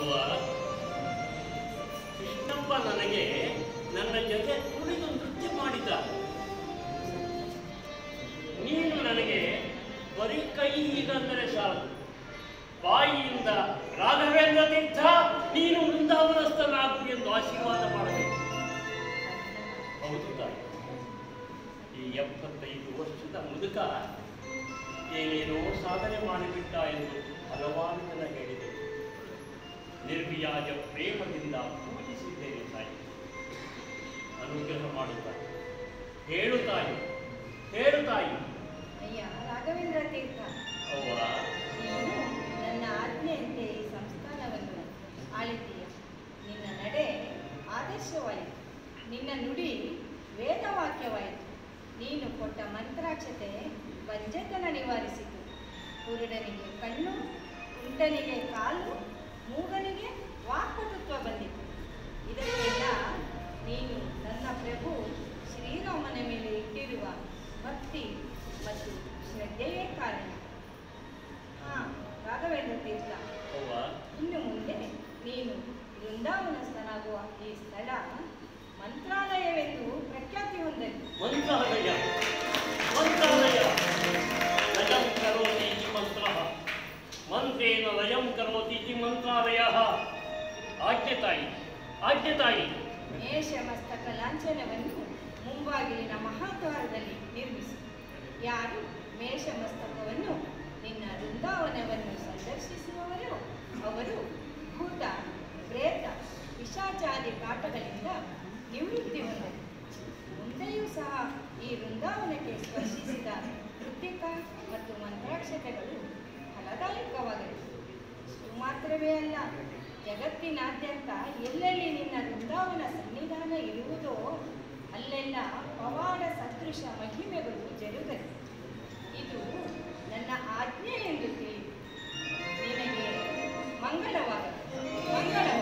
ಅವ್ವ ಕೃಷ್ಣಪ್ಪ ನನಗೆ ನನ್ನ ಜೊತೆ ಕುಣಿದು ನೃತ್ಯ ಮಾಡಿದ ನೀನು ನನಗೆ ಬರೀ ಕೈ ಹೀಗಂದರೆ ಸಾಕು ಬಾಯಿಯಿಂದ ರಾಘವೇಂದ್ರ ತೀರ್ಥ ನೀನು ವೃಂದಾವನಸ್ಥನಾಗು ಎಂದು ಆಶೀರ್ವಾದ ಮಾಡಬೇಕು ಹೌದು ತಾಯಿ ಈ ಎಪ್ಪತ್ತೈದು ವರ್ಷದ ಮುದುಕ ಏನೇನೋ ಸಾಧನೆ ಮಾಡಿಬಿಟ್ಟ ಎಂದು ಹಲವಾರು ಜನ ಹೇಳಿದೆ ನಿರ್ವಿಯಾಜ ಪ್ರೇಮದಿಂದ ಪೂಜಿಸಿದ್ದೇನೆ ತಾಯಿ ಅನುಗ್ರಹ ಮಾಡುತ್ತಾಯಿ ಹೇಳು ತಾಯಿ ಹೇಳು ತಾಯಿ ಅಯ್ಯ ರಾಘವೇಂದ್ರ ತೀರ್ಥ ಅವ್ವ ನೀನು ನನ್ನ ಆಜ್ಞೆಯಂತೆ ಈ ಸಂಸ್ಥಾನವನ್ನು ಆಳಿದ್ದೀಯ ನಿನ್ನ ನಡೆ ಆದರ್ಶವಾಯಿತು ನಿನ್ನ ನುಡಿ ವೇದವಾಕ್ಯವಾಯಿತು ನೀನು ಕೊಟ್ಟ ಮಂತ್ರಾಕ್ಷತೆ ಬಂಜತನ ನಿವಾರಿಸಿತು ಕುರುಡನಿಗೆ ಕಣ್ಣು ಕುಂಟನಿಗೆ ಕಾಲು ಮೂಗನಿಗೆ ವಾಕ್ಪಟುತ್ವ ಬಂದಿತು ಇದಕ್ಕೆಲ್ಲ ನೀನು ನನ್ನ ಪ್ರಭು ಶ್ರೀರಾಮನ ಮೇಲೆ ಇಟ್ಟಿರುವ ಭಕ್ತಿ ಮತ್ತು ಶ್ರದ್ಧೆಯೇ ಕಾರಣ ಹಾ ರಾಘವೇಂದ್ರ ತೀರ್ಥ ಅವ್ವ ಇನ್ನು ಮುಂದೆ ನೀನು ವೃಂದಾವನಸ್ಥನಾಗುವ ಈ ಸ್ಥಳ ಮಂತ್ರಾಲಯವೆಂದು ಪ್ರಖ್ಯಾತಿ ಹೊಂದಲಿ ಮಂತ್ರಾಲಯ ಮಂತ್ರಾಲಯ ಲಯಂ ಕರೋತಿ ಇತಿ ಮಂತ್ರಃ ಮಂತ್ರೇನ ಲಯಂ ಕರೋತಿ ಇತಿ ಮಂತ್ರಾಲಯಃ ಆಜ್ಞೆ ತಾಯಿ ಆಜ್ಞೆ ತಾಯಿ ಮೇಷ ಮಸ್ತಕ ಲಾಂಛನವನ್ನು ಮುಂಬಾಗಿಲಿನ ಮಹಾದ್ವಾರದಲ್ಲಿ ನಿರ್ಮಿಸಿ ಯಾರು ಮೇಷ ಮಸ್ತಕವನ್ನು ನಿನ್ನ ವೃಂದಾವನವನ್ನು ಸಂದರ್ಶಿಸುವವರು ಅವರು ಭೂತ ಪ್ರೇತ ಪಿಶಾಚಾದಿ ಕಾಟಗಳಿಂದ ನಿವೃತ್ತಿ ಹೊಂದಲಿ ಮುಂದೆಯೂ ಸಹ ಈ ವೃಂದಾವನಕ್ಕೆ ಸ್ಪರ್ಶಿಸಿದ ನೃತ್ಯಕ ಮತ್ತು ಮಂತ್ರಾಕ್ಷತೆಗಳು ಫಲದಾಯಕವಾಗಲಿ ಇಷ್ಟು ಮಾತ್ರವೇ ಅಲ್ಲ ಜಗತ್ತಿನಾದ್ಯಂತ ಎಲ್ಲೆಲ್ಲಿ ನಿನ್ನ ವೃಂದಾವನ ಸನ್ನಿಧಾನ ಇರುವುದೋ ಅಲ್ಲೆಲ್ಲ ಪವಾಡ ಸದೃಶ ಮಹಿಮೆಗಳು ಜರುಗಲಿ ಇದು ನನ್ನ ಆಜ್ಞೆ ಎಂದು ತಿಳಿ ನಿನಗೆ ಮಂಗಳವಾಗಲಿ ಮಂಗಳವಾಗಲಿ